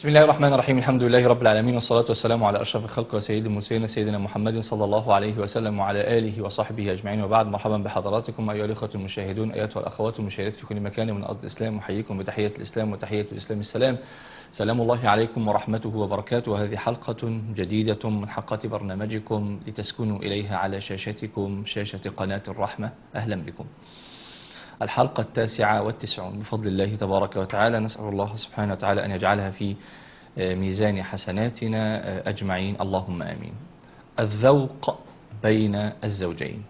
بسم الله الرحمن الرحيم الحمد لله رب العالمين والصلاة والسلام على أشرف الخلق وسيد المرسلين سيدنا محمد صلى الله عليه وسلم وعلى آله وصحبه أجمعين وبعد مرحبا بحضراتكم أيها الإخوة المشاهدون أيها الأخوات المشاهدات في كل مكان من أرض الإسلام أحييكم بتحية الإسلام وتحية الإسلام السلام سلام الله عليكم ورحمته وبركاته وهذه حلقة جديدة من حلقات برنامجكم لتسكنوا إليها على شاشتكم شاشة قناة الرحمة أهلا بكم الحلقة التاسعة والتسعون بفضل الله تبارك وتعالى نسأل الله سبحانه وتعالى أن يجعلها في ميزان حسناتنا أجمعين اللهم آمين الذوق بين الزوجين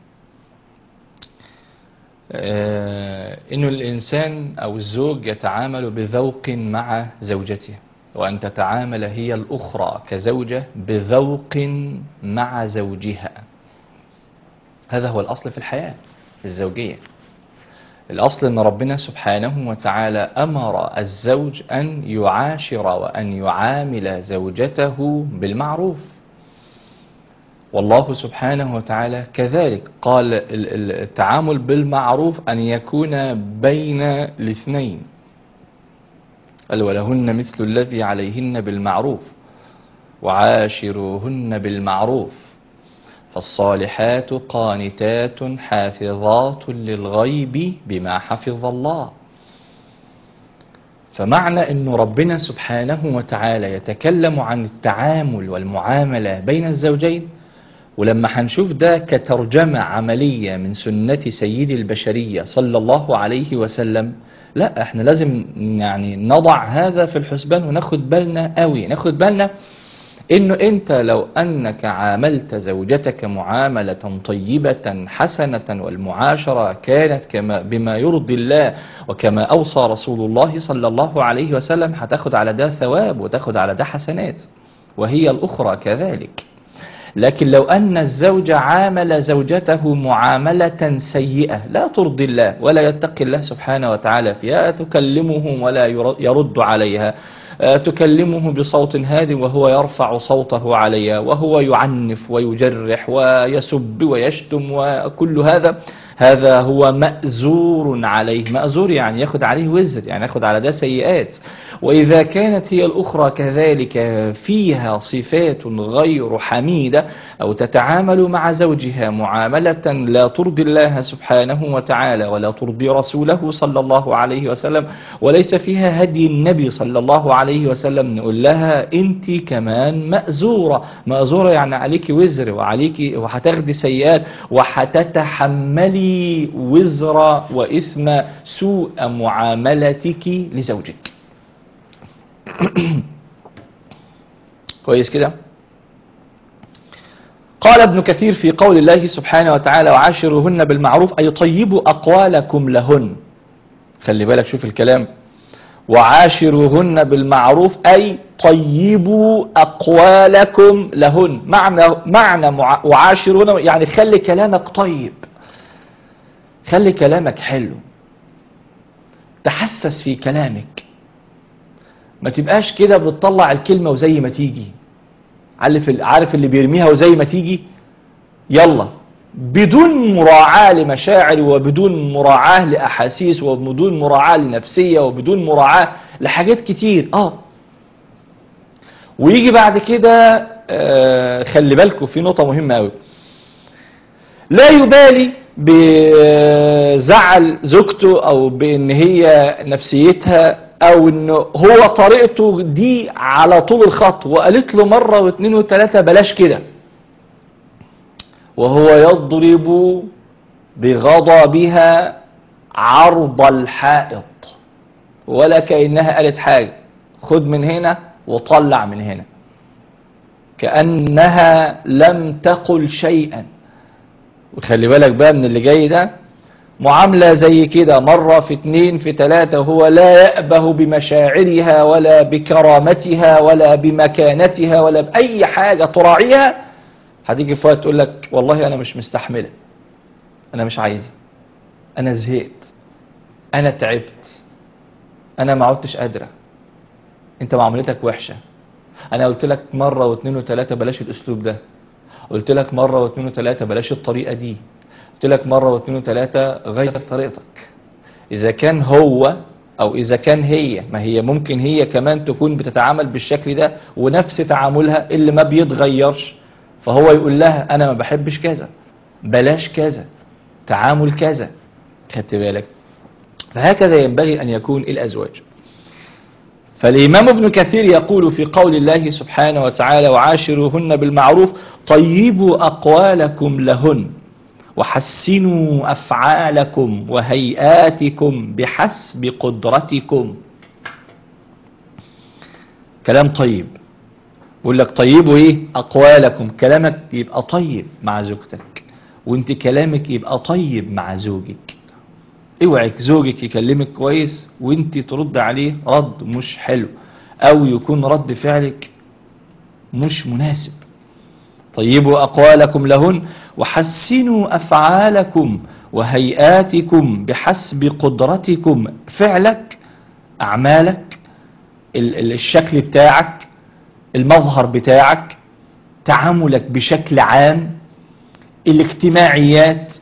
إنه الإنسان أو الزوج يتعامل بذوق مع زوجته وأن تتعامل هي الأخرى كزوجة بذوق مع زوجها هذا هو الأصل في الحياة الزوجية الأصل أن ربنا سبحانه وتعالى أمر الزوج أن يعاشر وأن يعامل زوجته بالمعروف والله سبحانه وتعالى كذلك قال التعامل بالمعروف أن يكون بين الاثنين قال ولهن مثل الذي عليهن بالمعروف وعاشروهن بالمعروف فالصالحات قانتات حافظات للغيب بما حفظ الله فمعنى أن ربنا سبحانه وتعالى يتكلم عن التعامل والمعاملة بين الزوجين ولما هنشوف ده كترجمة عملية من سنة سيد البشرية صلى الله عليه وسلم لا احنا لازم يعني نضع هذا في الحسبان وناخد بالنا قوي ناخد بالنا انه انت لو انك عاملت زوجتك معاملة طيبة حسنة والمعاشرة كانت كما بما يرضي الله وكما اوصى رسول الله صلى الله عليه وسلم هتاخد على ده ثواب وتاخد على ده حسنات وهي الاخرى كذلك لكن لو أن الزوج عامل زوجته معاملة سيئة لا ترضي الله ولا يتقي الله سبحانه وتعالى فيها تكلمه ولا يرد عليها تكلمه بصوت هاد وهو يرفع صوته عليها وهو يعنف ويجرح ويسب ويشتم وكل هذا هذا هو مأزور عليه مأزور يعني ياخد عليه وزر يعني ياخد على ده سيئات وإذا كانت هي الأخرى كذلك فيها صفات غير حميدة أو تتعامل مع زوجها معاملة لا ترضي الله سبحانه وتعالى ولا ترضي رسوله صلى الله عليه وسلم وليس فيها هدي النبي صلى الله عليه وسلم نقول لها أنت كمان مأزورة مأزورة يعني عليك وزر وعليك وهتاخدي سيئات وهتتحملي وزر وإثم سوء معاملتك لزوجك كويس كده قال ابن كثير في قول الله سبحانه وتعالى وعاشروهن بالمعروف أي طيبوا أقوالكم لهن خلي بالك شوف الكلام وعاشروهن بالمعروف أي طيبوا أقوالكم لهن معنى معنى وعاشروهن يعني خلي كلامك طيب خلي كلامك حلو تحسس في كلامك ما تبقاش كده بتطلع الكلمة وزي ما تيجي عارف اللي بيرميها وزي ما تيجي يلا بدون مراعاة لمشاعر وبدون مراعاة لأحاسيس وبدون مراعاة لنفسية وبدون مراعاة لحاجات كتير اه ويجي بعد كده آه خلي بالكم في نقطة مهمة قوي لا يبالي بزعل زوجته او بان هي نفسيتها او انه هو طريقته دي على طول الخط وقالت له مرة واثنين وثلاثة بلاش كده وهو يضرب بغضبها عرض الحائط ولا كأنها قالت حاجة خد من هنا وطلع من هنا كأنها لم تقل شيئا وخلي بالك بقى من اللي جاي ده معاملة زي كده مرة في اتنين في تلاتة وهو لا يأبه بمشاعرها ولا بكرامتها ولا بمكانتها ولا بأي حاجة تراعيها هتيجي في وقت تقول لك والله أنا مش مستحملة أنا مش عايزة أنا زهقت أنا تعبت أنا ما عدتش قادرة أنت معاملتك وحشة أنا قلت لك مرة واثنين وثلاثة بلاش الأسلوب ده قلت لك مرة واثنين وثلاثة بلاش الطريقة دي قلت لك مرة واثنين وثلاثة غير طريقتك إذا كان هو او اذا كان هي ما هي ممكن هي كمان تكون بتتعامل بالشكل ده ونفس تعاملها اللي ما بيتغيرش فهو يقول لها انا ما بحبش كذا بلاش كذا تعامل كذا خدت بالك فهكذا ينبغي ان يكون الازواج فالإمام ابن كثير يقول في قول الله سبحانه وتعالى وعاشروهن بالمعروف طيبوا أقوالكم لهن وحسنوا أفعالكم وهيئاتكم بحسب قدرتكم كلام طيب بقول لك طيبوا ايه أقوالكم كلامك يبقى طيب مع زوجتك وانت كلامك يبقى طيب مع زوجك اوعك زوجك يكلمك كويس وانت ترد عليه رد مش حلو او يكون رد فعلك مش مناسب طيبوا أقوالكم لهن وحسنوا أفعالكم وهيئاتكم بحسب قدرتكم فعلك أعمالك الشكل بتاعك المظهر بتاعك تعاملك بشكل عام الاجتماعيات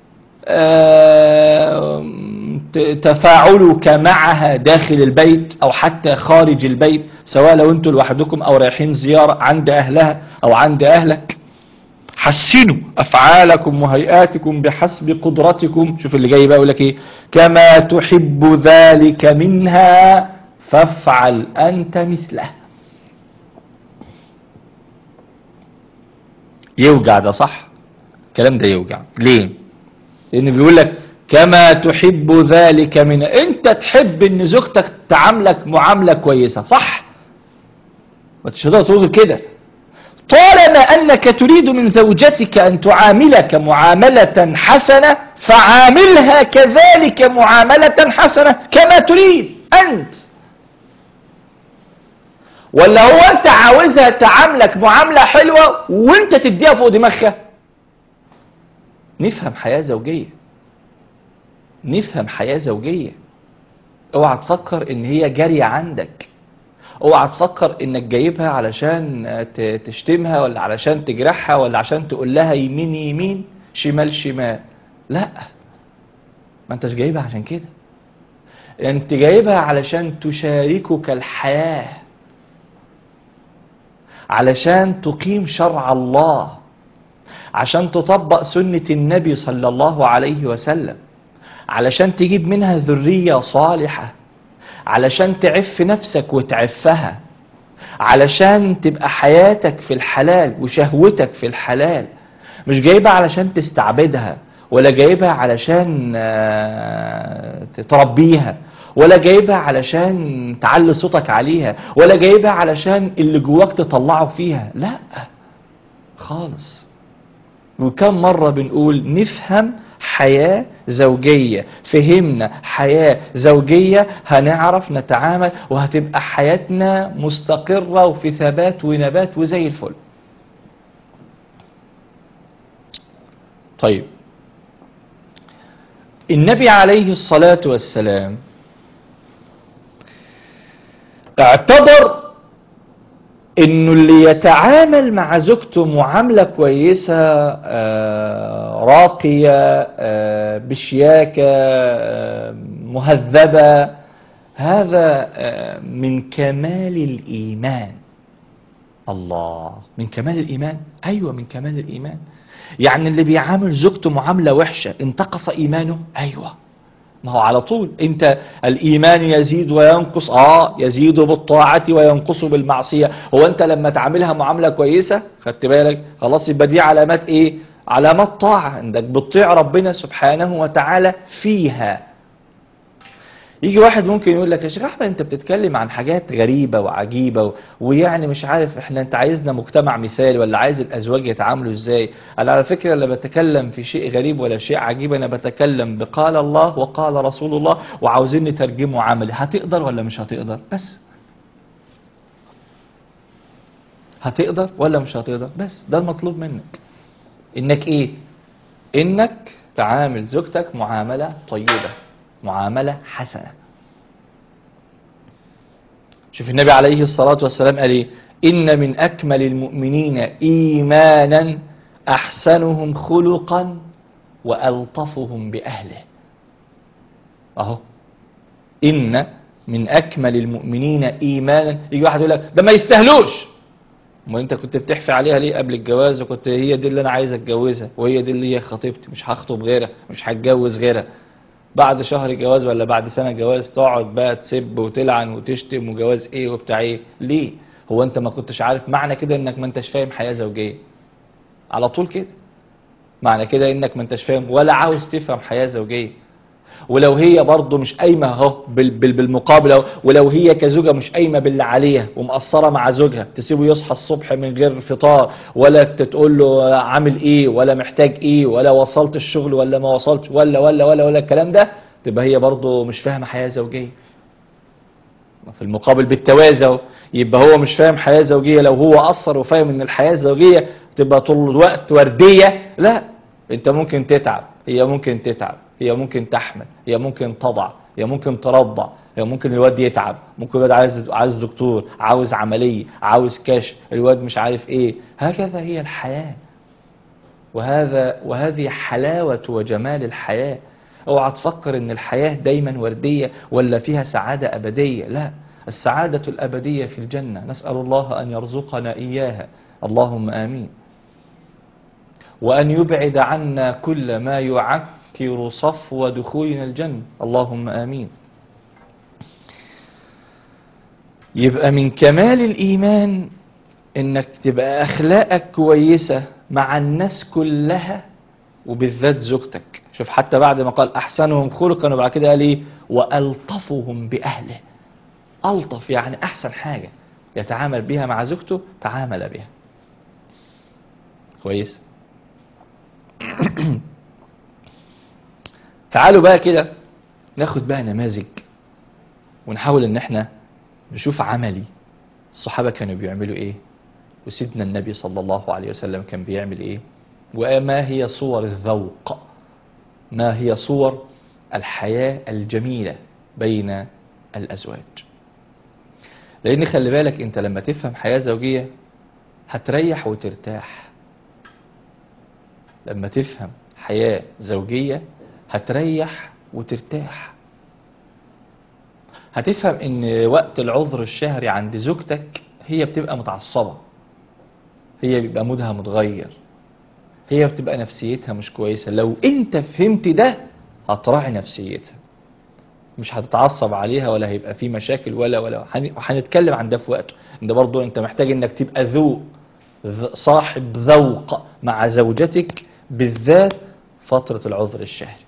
تفاعلك معها داخل البيت او حتى خارج البيت سواء لو انتوا لوحدكم او رايحين زيارة عند اهلها او عند اهلك حسنوا افعالكم وهيئاتكم بحسب قدرتكم شوف اللي جاي بقى يقول لك ايه كما تحب ذلك منها فافعل انت مثله يوجع ده صح الكلام ده يوجع ليه لان بيقول لك كما تحب ذلك من انت تحب ان زوجتك تعاملك معامله كويسه صح ما تقدر تقول كده طالما انك تريد من زوجتك ان تعاملك معامله حسنه فعاملها كذلك معامله حسنه كما تريد انت ولا هو انت عاوزها تعاملك معامله حلوه وانت تديها فوق دماغها نفهم حياه زوجيه نفهم حياة زوجية اوعى تفكر ان هي جارية عندك اوعى تفكر انك جايبها علشان تشتمها ولا علشان تجرحها ولا عشان تقول لها يمين يمين شمال شمال لا ما انتش جايبها عشان كده انت جايبها علشان تشاركك الحياة علشان تقيم شرع الله عشان تطبق سنة النبي صلى الله عليه وسلم علشان تجيب منها ذرية صالحة علشان تعف نفسك وتعفها علشان تبقى حياتك في الحلال وشهوتك في الحلال مش جايبها علشان تستعبدها ولا جايبها علشان تربيها ولا جايبها علشان تعلي صوتك عليها ولا جايبها علشان اللي جواك تطلعه فيها لا خالص وكم مرة بنقول نفهم حياة زوجية فهمنا حياة زوجية هنعرف نتعامل وهتبقى حياتنا مستقرة وفي ثبات ونبات وزي الفل طيب النبي عليه الصلاة والسلام اعتبر انه اللي يتعامل مع زوجته معاملة كويسة آه راقية آه بشياكة آه مهذبة هذا من كمال الإيمان الله من كمال الإيمان أيوة من كمال الإيمان يعني اللي بيعامل زوجته معاملة وحشة انتقص إيمانه أيوة ما هو على طول انت الايمان يزيد وينقص اه يزيد بالطاعة وينقص بالمعصية هو انت لما تعاملها معاملة كويسة خدت بالك خلاص يبقى دي علامات ايه علامات طاعة انك بتطيع ربنا سبحانه وتعالى فيها يجي واحد ممكن يقول لك يا شيخ احمد انت بتتكلم عن حاجات غريبة وعجيبة و... ويعني مش عارف احنا انت عايزنا مجتمع مثالي ولا عايز الازواج يتعاملوا ازاي انا على فكرة لا بتكلم في شيء غريب ولا شيء عجيب انا بتكلم بقال الله وقال رسول الله وعاوزين نترجمه عملي هتقدر ولا مش هتقدر بس هتقدر ولا مش هتقدر بس ده المطلوب منك انك ايه انك تعامل زوجتك معاملة طيبة معاملة حسنة شوف النبي عليه الصلاة والسلام قال ايه إن من أكمل المؤمنين إيمانا أحسنهم خلقا وألطفهم بأهله أهو إن من أكمل المؤمنين إيمانا يجي واحد يقول لك ده ما يستاهلوش ما انت كنت بتحفي عليها ليه قبل الجواز وكنت هي دي اللي انا عايز اتجوزها وهي دي اللي هي خطيبتي مش هخطب غيرها مش هتجوز غيرها بعد شهر جواز ولا بعد سنة جواز تقعد بقى تسب وتلعن وتشتم وجواز ايه وبتاع ايه ليه هو انت ما كنتش عارف معنى كده انك ما انتش فاهم حياة زوجية على طول كده معنى كده انك ما انتش فاهم ولا عاوز تفهم حياة زوجية ولو هي برضه مش قايمه اهو بال- بال- بالمقابل اهو ولو هي كزوجه مش قايمه باللي عليها ومقصره مع زوجها تسيبه يصحى الصبح من غير فطار ولا تقول له عامل ايه ولا محتاج ايه ولا وصلت الشغل ولا ما وصلتش ولا ولا ولا ولا الكلام ده تبقى هي برضه مش فاهمه حياه زوجيه في المقابل بالتوازي اهو يبقى هو مش فاهم حياه زوجيه لو هو قصر وفاهم ان الحياه الزوجيه تبقى طول الوقت ورديه لا انت ممكن تتعب هي ممكن تتعب هي ممكن تحمل هي ممكن تضع هي ممكن ترضع هي ممكن الواد يتعب ممكن الواد عايز عايز دكتور عاوز عمليه عاوز كشف الواد مش عارف ايه هكذا هي الحياه وهذا وهذه حلاوه وجمال الحياه اوعى تفكر ان الحياه دايما ورديه ولا فيها سعاده ابديه لا السعاده الابديه في الجنه نسال الله ان يرزقنا اياها اللهم امين وأن يبعد عنا كل ما يعكر صفو دخولنا الجنة اللهم آمين يبقى من كمال الإيمان إنك تبقى أخلاقك كويسة مع الناس كلها وبالذات زوجتك شوف حتى بعد ما قال أحسنهم خلقا وبعد كده قال إيه وألطفهم بأهله ألطف يعني أحسن حاجة يتعامل بها مع زوجته تعامل بها كويس تعالوا بقى كده ناخد بقى نماذج ونحاول ان احنا نشوف عملي الصحابة كانوا بيعملوا ايه وسيدنا النبي صلى الله عليه وسلم كان بيعمل ايه وما هي صور الذوق ما هي صور الحياة الجميلة بين الأزواج لأن خلي بالك أنت لما تفهم حياة زوجية هتريح وترتاح لما تفهم حياة زوجية هتريح وترتاح هتفهم ان وقت العذر الشهري عند زوجتك هي بتبقى متعصبة هي بيبقى مودها متغير هي بتبقى نفسيتها مش كويسة لو انت فهمت ده هتراعي نفسيتها مش هتتعصب عليها ولا هيبقى في مشاكل ولا ولا هن- وهنتكلم عن ده في وقته ان برضه انت محتاج انك تبقى ذوق ذ- صاحب ذوق مع زوجتك بالذات فترة العذر الشهري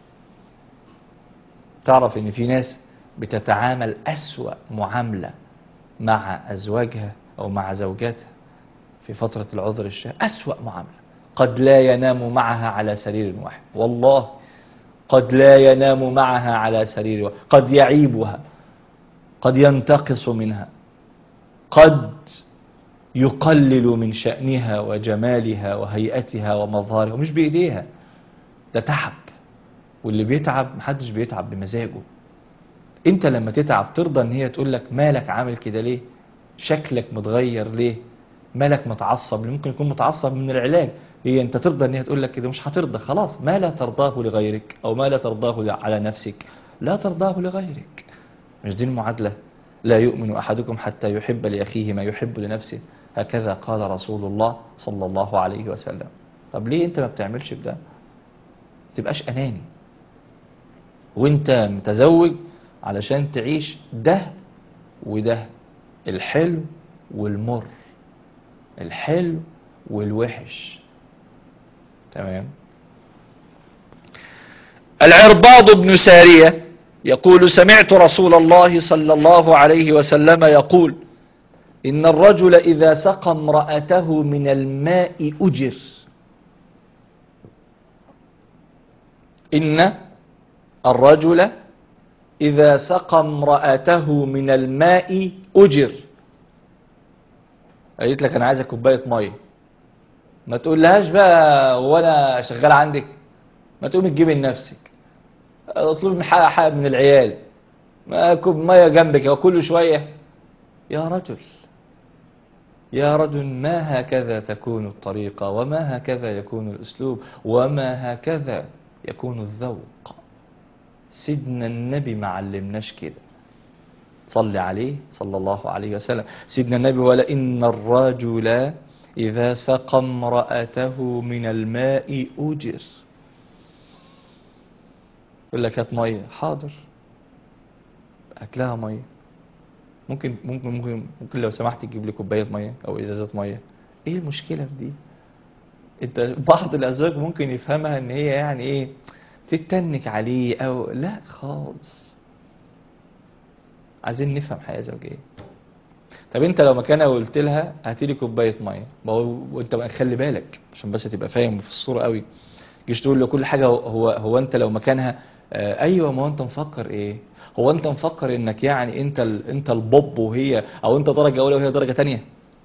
تعرف ان في ناس بتتعامل أسوأ معاملة مع أزواجها أو مع زوجاتها في فترة العذر الشهري أسوأ معاملة قد لا ينام معها على سرير واحد والله قد لا ينام معها على سرير واحد قد يعيبها قد ينتقص منها قد يقلل من شأنها وجمالها وهيئتها ومظهرها ومش بإيديها ده تعب واللي بيتعب محدش بيتعب بمزاجه انت لما تتعب ترضى ان هي تقول لك مالك عامل كده ليه شكلك متغير ليه مالك متعصب ممكن يكون متعصب من العلاج هي انت ترضى ان هي تقول لك كده مش هترضى خلاص ما لا ترضاه لغيرك او ما لا ترضاه على نفسك لا ترضاه لغيرك مش دي المعادلة لا يؤمن أحدكم حتى يحب لأخيه ما يحب لنفسه هكذا قال رسول الله صلى الله عليه وسلم طب ليه انت ما بتعملش بده تبقاش أناني وانت متزوج علشان تعيش ده وده الحلو والمر الحلو والوحش تمام العرباض بن سارية يقول سمعت رسول الله صلى الله عليه وسلم يقول إن الرجل إذا سقى امرأته من الماء أجر إن الرجل إذا سقى امرأته من الماء أجر قالت لك أنا عايزة كوباية مية ما تقولهاش بقى وأنا شغال عندك ما تقوم تجيبي لنفسك اطلب من حق حق من العيال ما كوب مية جنبك وكل شوية يا رجل يا رجل ما هكذا تكون الطريقة وما هكذا يكون الأسلوب وما هكذا يكون الذوق سيدنا النبي ما علمناش كده صلي عليه صلى الله عليه وسلم سيدنا النبي ولا إن الرجل إذا سقى امرأته من الماء أجر يقول لك هات مية حاضر هات لها مية ممكن ممكن ممكن ممكن لو سمحت تجيب لي كوباية مية أو إزازة مية إيه المشكلة في دي؟ انت بعض الازواج ممكن يفهمها ان هي يعني ايه تتنك عليه او لا خالص عايزين نفهم حياه زوجيه طب انت لو مكانها وقلت لها هاتي لي كوبايه ميه ما هو وانت بقى خلي بالك عشان بس تبقى فاهم في الصوره قوي جيش تقول له كل حاجه هو هو انت لو مكانها آه ايوه ما هو انت مفكر ايه هو انت مفكر انك يعني انت ال... انت البوب وهي او انت درجه اولى وهي درجه تانية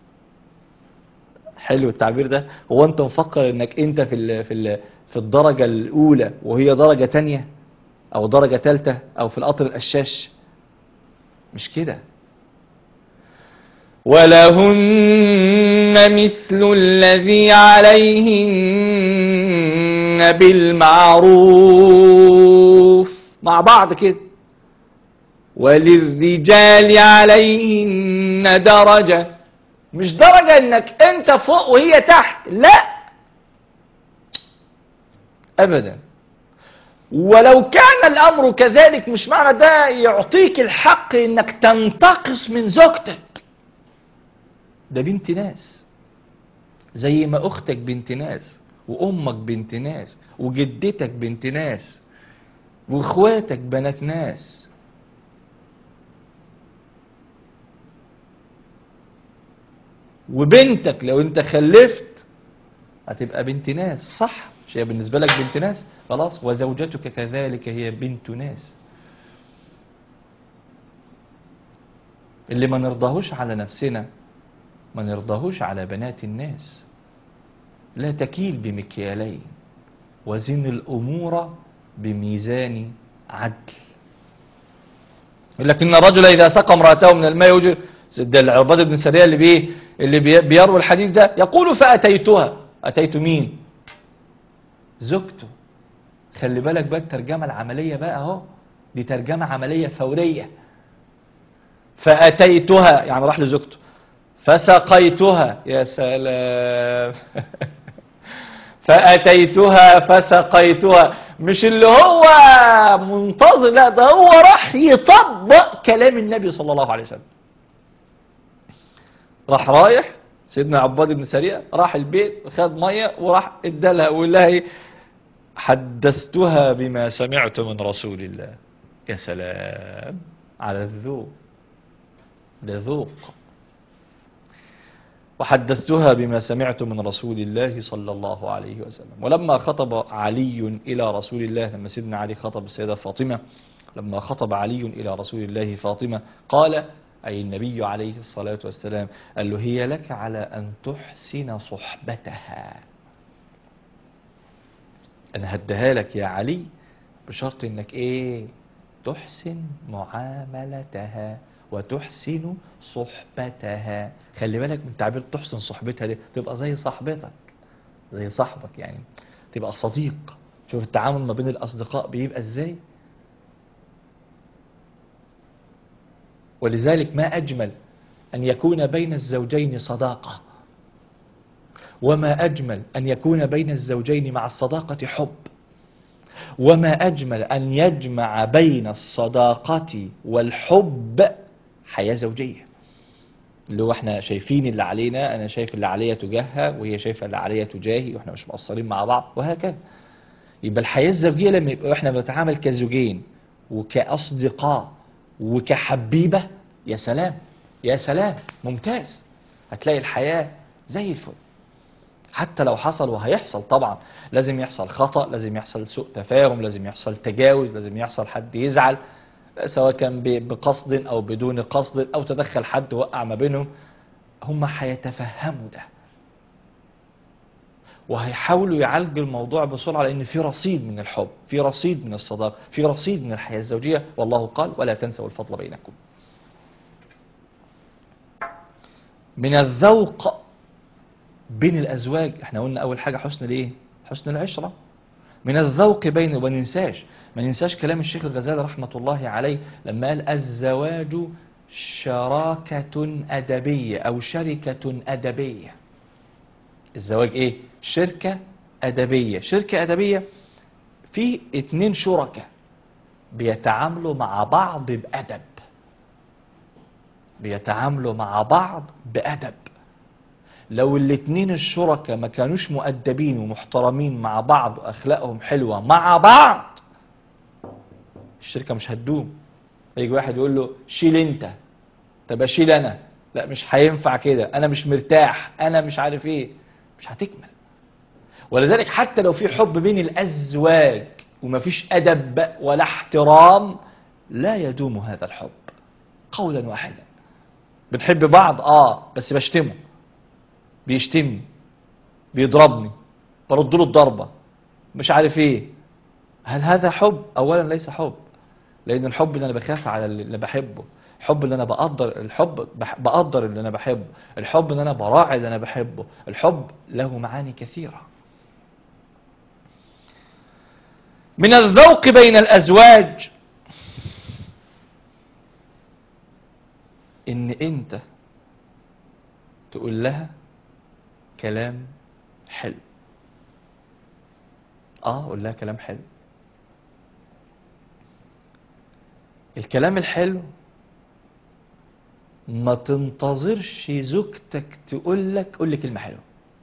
حلو التعبير ده هو انت مفكر انك انت في ال في ال في الدرجة الاولى وهي درجة تانية او درجة تالتة او في القطر القشاش مش كده ولهن مثل الذي عليهن بالمعروف مع بعض كده وللرجال عليهن درجه مش درجة انك انت فوق وهي تحت لا ابدا ولو كان الامر كذلك مش معنى ده يعطيك الحق انك تنتقص من زوجتك ده بنت ناس زي ما اختك بنت ناس وامك بنت ناس وجدتك بنت ناس واخواتك بنات ناس وبنتك لو انت خلفت هتبقى بنت ناس صح مش هي بالنسبة لك بنت ناس خلاص وزوجتك كذلك هي بنت ناس اللي ما نرضاهوش على نفسنا ما نرضاهوش على بنات الناس لا تكيل بمكيالين وزن الأمور بميزان عدل يقول لك إن الرجل إذا سقى امرأته من الماء يوجد ده العباد بن سرية اللي بيه اللي بي- بيروي الحديث ده يقول فأتيتها أتيت مين زوجته خلي بالك بقى الترجمة العملية بقى اهو دي ترجمة عملية فورية فأتيتها يعني راح لزوجته فسقيتها يا سلام فأتيتها فسقيتها مش اللي هو منتظر لا ده هو راح يطبق كلام النبي صلى الله عليه وسلم راح رايح سيدنا عباد بن سريع راح البيت خد ميه وراح ادالها وقال لها ايه حدثتها بما سمعت من رسول الله يا سلام على الذوق ده ذوق وحدثتها بما سمعت من رسول الله صلى الله عليه وسلم ولما خطب علي إلى رسول الله لما سيدنا علي خطب السيدة فاطمة لما خطب علي إلى رسول الله فاطمة قال أي النبي عليه الصلاة والسلام قال له هي لك على أن تحسن صحبتها أنا هديها لك يا علي بشرط إنك إيه تحسن معاملتها وتحسن صحبتها خلي بالك من تعبير تحسن صحبتها دي تبقى زي صاحبتك زي صاحبك يعني تبقى صديق شوف التعامل ما بين الأصدقاء بيبقى إزاي ولذلك ما أجمل أن يكون بين الزوجين صداقة وما أجمل أن يكون بين الزوجين مع الصداقة حب وما أجمل أن يجمع بين الصداقة والحب حياة زوجية اللي هو احنا شايفين اللي علينا أنا شايف اللي عليا تجاهها وهي شايفة اللي عليا تجاهي واحنا مش مقصرين مع بعض وهكذا يبقى الحياة الزوجية لما يبقى احنا بنتعامل كزوجين وكأصدقاء وكحبيبة يا سلام يا سلام ممتاز هتلاقي الحياة زي الفل حتى لو حصل وهيحصل طبعا لازم يحصل خطأ لازم يحصل سوء تفاهم لازم يحصل تجاوز لازم يحصل حد يزعل سواء كان ب- بقصد أو بدون قصد أو تدخل حد وقع ما بينهم هم هيتفهموا ده وهيحاولوا يعالجوا الموضوع بسرعة لأن في رصيد من الحب في رصيد من الصداقة في رصيد من الحياة الزوجية والله قال ولا تنسوا الفضل بينكم من الذوق بين الأزواج احنا قلنا أول حاجة حسن الايه حسن العشرة من الذوق بين وما ننساش ما ننساش كلام الشيخ الغزالي رحمة الله عليه لما قال الزواج شراكة أدبية أو شركة أدبية الزواج إيه؟ شركة أدبية شركة أدبية في اتنين شركاء بيتعاملوا مع بعض بأدب بيتعاملوا مع بعض بأدب لو الاتنين الشركاء ما كانوش مؤدبين ومحترمين مع بعض وأخلاقهم حلوة مع بعض الشركة مش هتدوم يجي واحد يقول له شيل انت طب اشيل انا لا مش هينفع كده انا مش مرتاح انا مش عارف ايه مش هتكمل ولذلك حتى لو في حب بين الازواج ومفيش ادب ولا احترام لا يدوم هذا الحب قولا واحدا بنحب بعض اه بس بشتمه بيشتمني بيضربني برد له الضربه مش عارف ايه هل هذا حب اولا ليس حب لان الحب اللي انا بخاف على اللي بحبه الحب اللي انا بقدر الحب بح- بقدر اللي انا بحبه الحب اللي انا براعي اللي انا بحبه الحب له معاني كثيره من الذوق بين الازواج ان انت تقول لها كلام حلو اه قول لها كلام حلو الكلام الحلو ما تنتظرش زوجتك تقول لك قول لي كلمه حلوه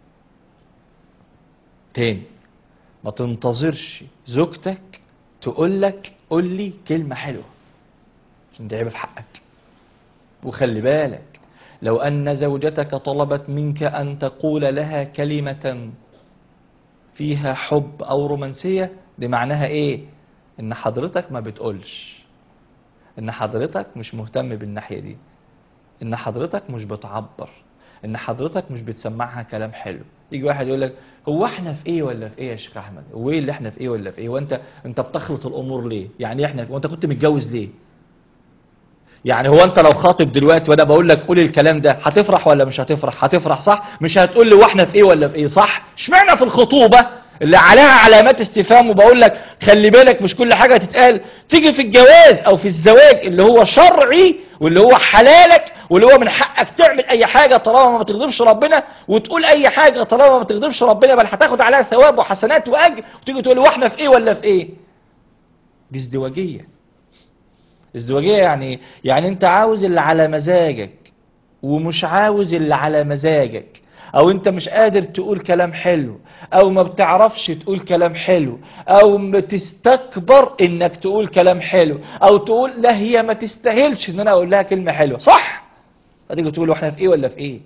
تاني ما تنتظرش زوجتك تقول لك قول لي كلمه حلوه عشان دي عيب في حقك وخلي بالك لو ان زوجتك طلبت منك ان تقول لها كلمه فيها حب او رومانسيه دي معناها ايه ان حضرتك ما بتقولش ان حضرتك مش مهتم بالناحيه دي ان حضرتك مش بتعبر ان حضرتك مش بتسمعها كلام حلو يجي واحد يقول لك هو احنا في ايه ولا في ايه يا شيخ احمد هو ايه اللي احنا في ايه ولا في ايه وانت انت بتخلط الامور ليه يعني احنا وانت كنت متجوز ليه يعني هو انت لو خاطب دلوقتي وانا بقول لك قول الكلام ده هتفرح ولا مش هتفرح هتفرح صح مش هتقول لي واحنا في ايه ولا في ايه صح اشمعنى في الخطوبه اللي عليها علامات استفهام وبقول لك خلي بالك مش كل حاجه تتقال تيجي في الجواز او في الزواج اللي هو شرعي واللي هو حلالك واللي هو من حقك تعمل اي حاجه طالما ما تغضبش ربنا وتقول اي حاجه طالما ما تغضبش ربنا بل هتاخد عليها ثواب وحسنات واجر وتيجي تقول لي واحنا في ايه ولا في ايه دي ازدواجيه ازدواجيه يعني ايه؟ يعني انت عاوز اللي على مزاجك ومش عاوز اللي على مزاجك او انت مش قادر تقول كلام حلو او ما بتعرفش تقول كلام حلو او بتستكبر انك تقول كلام حلو او تقول لا هي ما تستاهلش ان انا اقول لها كلمه حلوه صح هتيجي تقول احنا في ايه ولا في ايه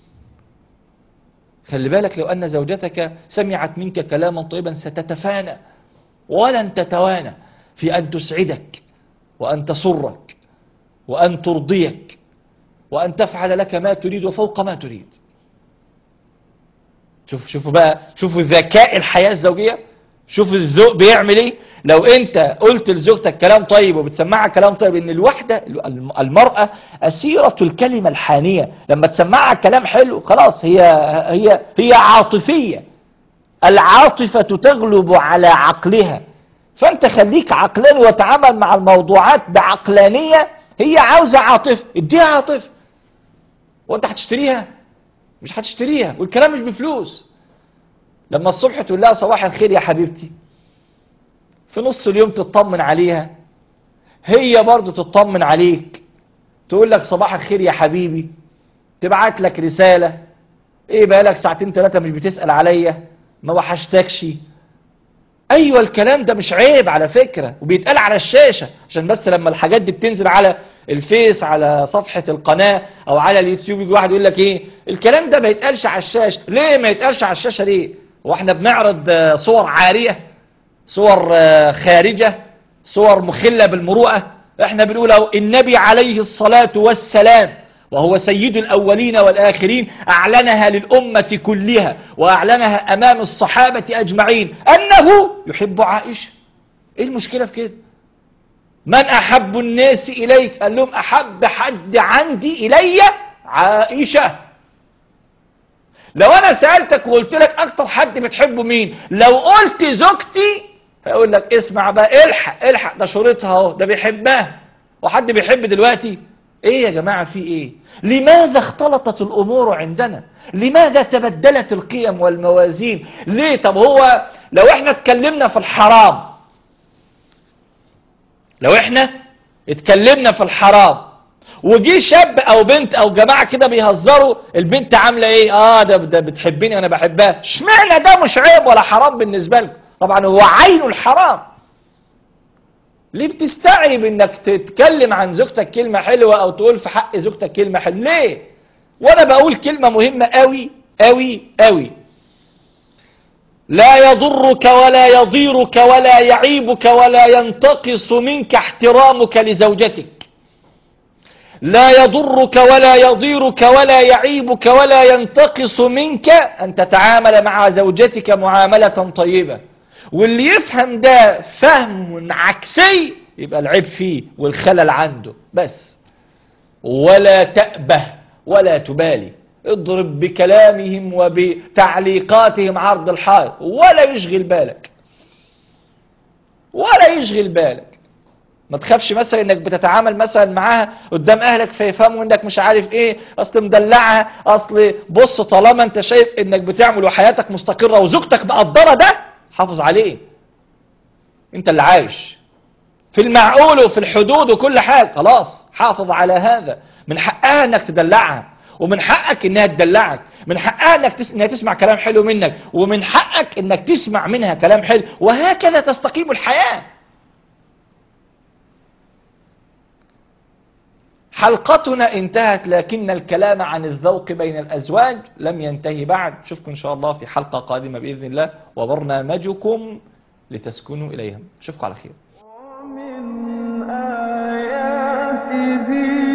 خلي بالك لو ان زوجتك سمعت منك كلاما طيبا ستتفانى ولن تتوانى في ان تسعدك وأن تسرك وأن ترضيك وأن تفعل لك ما تريد وفوق ما تريد شوف شوفوا بقى شوفوا ذكاء الحياة الزوجية شوف الذوق بيعمل ايه لو انت قلت لزوجتك كلام طيب وبتسمعها كلام طيب ان الواحدة المرأة أسيرة الكلمة الحانية لما تسمعها كلام حلو خلاص هي هي هي عاطفية العاطفة تغلب على عقلها فانت خليك عقلاني وتعامل مع الموضوعات بعقلانية هي عاوزة عاطفة اديها عاطفة وانت هتشتريها مش هتشتريها والكلام مش بفلوس لما الصبح تقول لها صباح الخير يا حبيبتي في نص اليوم تطمن عليها هي برضو تطمن عليك تقول لك صباح الخير يا حبيبي تبعت لك رسالة ايه بقالك ساعتين ثلاثة مش بتسأل عليا ما وحشتكش ايوه الكلام ده مش عيب على فكرة وبيتقال على الشاشة عشان بس لما الحاجات دي بتنزل على الفيس على صفحة القناة او على اليوتيوب يجي واحد يقول لك ايه الكلام ده ما يتقالش على الشاشة ليه ما يتقالش على الشاشة ليه هو احنا بنعرض آه، صور عارية صور آه، خارجة صور مخلة بالمروءة احنا بنقول اهو النبي عليه الصلاة والسلام وهو سيد الأولين والآخرين أعلنها للأمة كلها وأعلنها أمام الصحابة أجمعين أنه يحب عائشة إيه المشكلة في كده من أحب الناس إليك قال لهم أحب حد عندي إلي عائشة لو أنا سألتك وقلت لك أكتر حد بتحبه مين لو قلت زوجتي هيقول لك اسمع بقى الحق الحق ده شريطها اهو ده بيحبها وحد بيحب دلوقتي ايه يا جماعة في ايه لماذا اختلطت الامور عندنا لماذا تبدلت القيم والموازين ليه طب هو لو احنا اتكلمنا في الحرام لو احنا اتكلمنا في الحرام وجي شاب او بنت او جماعة كده بيهزروا البنت عاملة ايه اه ده, ده بتحبني وانا بحبها اشمعنى ده مش عيب ولا حرام بالنسبة لكم طبعا هو عين الحرام ليه بتستعيب انك تتكلم عن زوجتك كلمة حلوة او تقول في حق زوجتك كلمة حلوة ليه وانا بقول كلمة مهمة قوي قوي قوي لا يضرك ولا يضيرك ولا يعيبك ولا ينتقص منك احترامك لزوجتك لا يضرك ولا يضيرك ولا يعيبك ولا ينتقص منك أن تتعامل مع زوجتك معاملة طيبة واللي يفهم ده فهم عكسي يبقى العيب فيه والخلل عنده بس ولا تأبه ولا تبالي اضرب بكلامهم وبتعليقاتهم عرض الحائط ولا يشغل بالك ولا يشغل بالك ما تخافش مثلا انك بتتعامل مثلا معاها قدام اهلك فيفهموا انك مش عارف ايه اصل مدلعها اصل بص طالما انت شايف انك بتعمل وحياتك مستقرة وزوجتك مقدرة ده حافظ عليه انت اللي عايش في المعقول وفي الحدود وكل حاجة خلاص حافظ على هذا من حقها انك تدلعها ومن حقك انها تدلعك من حقها انك تس... انها تسمع كلام حلو منك ومن حقك انك تسمع منها كلام حلو وهكذا تستقيم الحياة حلقتنا انتهت لكن الكلام عن الذوق بين الأزواج لم ينتهي بعد شوفكم إن شاء الله في حلقة قادمة بإذن الله وبرنامجكم لتسكنوا إليهم شوفكم على خير ومن آياته